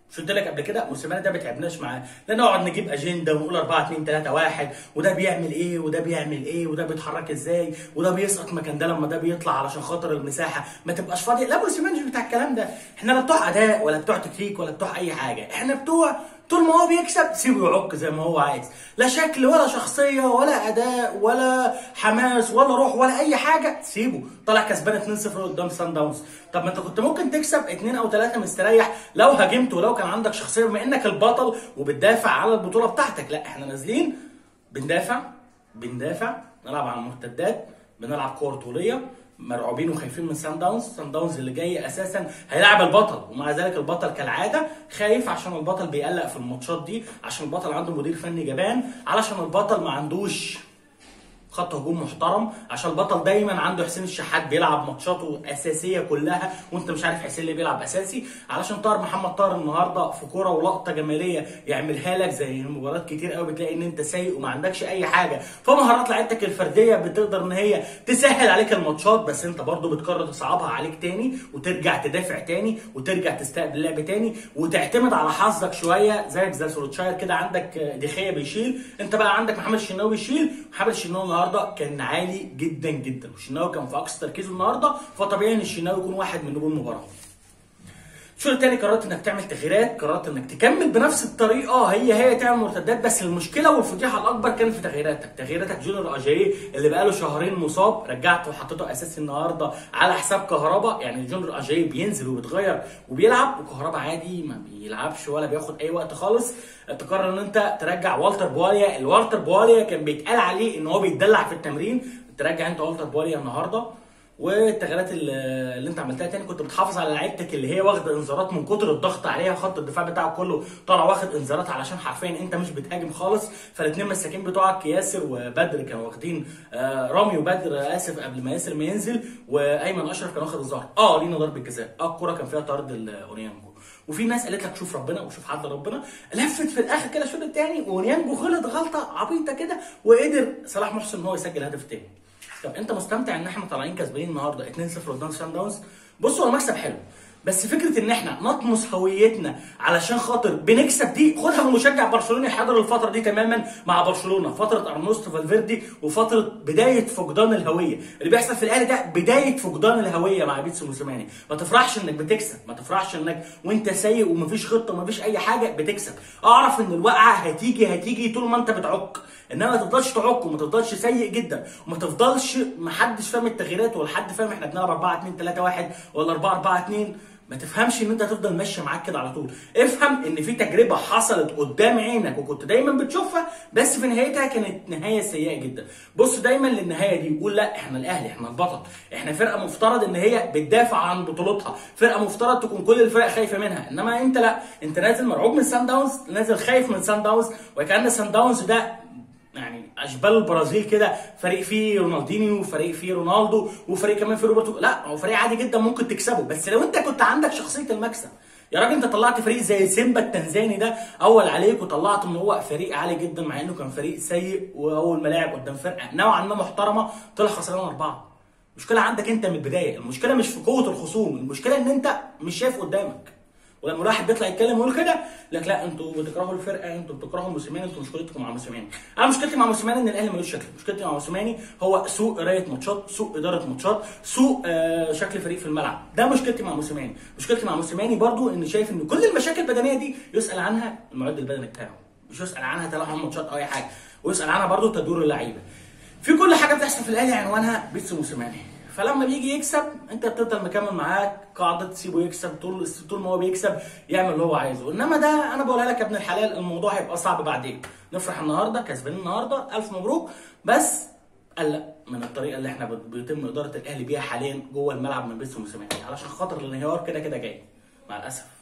مش قلت لك قبل كده موسيماني ده ما بيتعبناش معاه لا نقعد نجيب اجنده ونقول 4 2 3 1 وده بيعمل ايه وده بيعمل ايه وده بيتحرك ازاي وده بيسقط مكان ده لما ده بيطلع علشان خاطر المساحه ما تبقاش فاضيه لا موسيماني مش بتاع الكلام ده احنا لا بتوع اداء ولا بتوع تكتيك ولا بتوع اي حاجه احنا بتوع طول ما هو بيكسب سيبه يعك زي ما هو عايز لا شكل ولا شخصيه ولا اداء ولا حماس ولا روح ولا اي حاجه سيبه طلع كسبان 2-0 قدام سان داونز طب ما انت كنت ممكن تكسب 2 او 3 مستريح لو هاجمت ولو كان عندك شخصيه بما انك البطل وبتدافع على البطوله بتاعتك لا احنا نازلين بندافع بندافع نلعب على المرتدات بنلعب كوره طوليه مرعوبين وخايفين من سان داونز سان داونز اللي جاي اساسا هيلاعب البطل ومع ذلك البطل كالعاده خايف عشان البطل بيقلق في الماتشات دي عشان البطل عنده مدير فني جبان علشان البطل ما عندوش خط هجوم محترم عشان البطل دايما عنده حسين الشحات بيلعب ماتشاته اساسيه كلها وانت مش عارف حسين اللي بيلعب اساسي علشان طاهر محمد طاهر النهارده في كوره ولقطه جماليه يعملها لك زي مباريات كتير قوي بتلاقي ان انت سايق وما عندكش اي حاجه فمهارات لعيبتك الفرديه بتقدر ان هي تسهل عليك الماتشات بس انت برضو بتقرر تصعبها عليك تاني وترجع تدافع تاني وترجع تستقبل لعب تاني وتعتمد على حظك شويه زيك زي سولوتشاير كده عندك دخيه بيشيل انت بقى عندك محمد الشناوي بيشيل محمد الشناوي النهارده كان عالي جدا جدا والشناوي كان في اقصى تركيزه النهارده فطبيعي ان الشناوي يكون واحد من نجوم المباراه الشوط الثاني قررت انك تعمل تغييرات قررت انك تكمل بنفس الطريقه هي هي تعمل مرتدات بس المشكله والفضيحه الاكبر كانت في تغييراتك تغييراتك جونيور اجاي اللي بقاله شهرين مصاب رجعته وحطيته اساسي النهارده على حساب كهربا يعني جونيور اجاي بينزل وبيتغير وبيلعب وكهربا عادي ما بيلعبش ولا بياخد اي وقت خالص تقرر ان انت ترجع والتر بواليا الوالتر بواليا كان بيتقال عليه ان هو بيتدلع في التمرين ترجع انت والتر بواليا النهارده والتغييرات اللي اللي انت عملتها تاني كنت بتحافظ على لعيبتك اللي هي واخده انذارات من كتر الضغط عليها خط الدفاع بتاعك كله طالع واخد انذارات علشان حرفيا انت مش بتهاجم خالص فالاثنين مساكين بتوعك ياسر وبدر كانوا واخدين آه رامي وبدر اسف قبل ما ياسر ما ينزل وايمن اشرف كان واخد الظهر اه لينا ضربه جزاء اه الكوره كان فيها طرد الاوريانجو وفي ناس قالت لك شوف ربنا وشوف عدل ربنا لفت في الاخر كده الشوط الثاني واوريانجو غلط غلطه عبيطه كده وقدر صلاح محسن ان هو يسجل الهدف الثاني طب انت مستمتع ان احنا طالعين كسبانين النهارده 2-0 قدام سان داونز بص هو مكسب حلو بس فكره ان احنا نطمس هويتنا علشان خاطر بنكسب دي خدها من مشجع برشلوني حاضر الفتره دي تماما مع برشلونه فتره ارنوستو فالفيردي وفتره بدايه فقدان الهويه اللي بيحصل في الاهلي ده بدايه فقدان الهويه مع بيتسو موسيماني ما تفرحش انك بتكسب ما تفرحش انك وانت سايق ومفيش خطه ومفيش اي حاجه بتكسب اعرف ان الوقعه هتيجي هتيجي طول ما انت بتعك انما ما تفضلش تعك وما تفضلش سيء جدا وما تفضلش محدش فاهم التغييرات ولا حد فاهم احنا بنلعب 4 2 3 1 ولا 4 4 2 ما تفهمش ان انت هتفضل ماشي معاك كده على طول افهم ان في تجربه حصلت قدام عينك وكنت دايما بتشوفها بس في نهايتها كانت نهايه سيئه جدا بص دايما للنهايه دي وقول لا احنا الاهلي احنا البطل احنا فرقه مفترض ان هي بتدافع عن بطولتها فرقه مفترض تكون كل الفرق خايفه منها انما انت لا انت نازل مرعوب من سان داونز نازل خايف من سان داونز وكان سان داونز ده يعني اشبال البرازيل كده فريق فيه رونالدينيو وفريق فيه رونالدو وفريق كمان فيه روبرتو لا هو فريق عادي جدا ممكن تكسبه بس لو انت كنت عندك شخصيه المكسب يا راجل انت طلعت فريق زي سيمبا التنزاني ده اول عليك وطلعت ان هو فريق عالي جدا مع انه كان فريق سيء واول ما لعب قدام فرقه نوعا ما محترمه طلع خسران اربعه المشكله عندك انت من البدايه المشكله مش في قوه الخصوم المشكله ان انت مش شايف قدامك ولما الواحد بيطلع يتكلم ويقول كده لك لا انتوا بتكرهوا الفرقه انتوا بتكرهوا موسيماني انتوا مشكلتكم مع موسيماني انا مشكلتي مع موسيماني ان الاهلي ملوش شكل مشكلتي مع موسيماني هو سوء قرايه ماتشات سوء اداره ماتشات سوء آه شكل فريق في الملعب ده مشكلتي مع موسيماني مشكلتي مع موسيماني برضو ان شايف ان كل المشاكل البدنيه دي يسال عنها المعد البدني بتاعه مش يسال عنها تلاحم ماتشات او اي حاجه ويسال عنها برضو تدوير اللعيبه في كل حاجه بتحصل في الاهلي عنوانها بيتسو موسيماني فلما بيجي يكسب انت بتفضل مكمل معاه قاعده تسيبه يكسب طول طول ما هو بيكسب يعمل اللي هو عايزه انما ده انا بقولها لك يا ابن الحلال الموضوع هيبقى صعب بعدين نفرح النهارده كسبانين النهارده الف مبروك بس قلق من الطريقه اللي احنا بيتم اداره الاهلي بيها حاليا جوه الملعب من بيتسو موسيماني علشان خاطر الانهيار كده كده جاي مع الاسف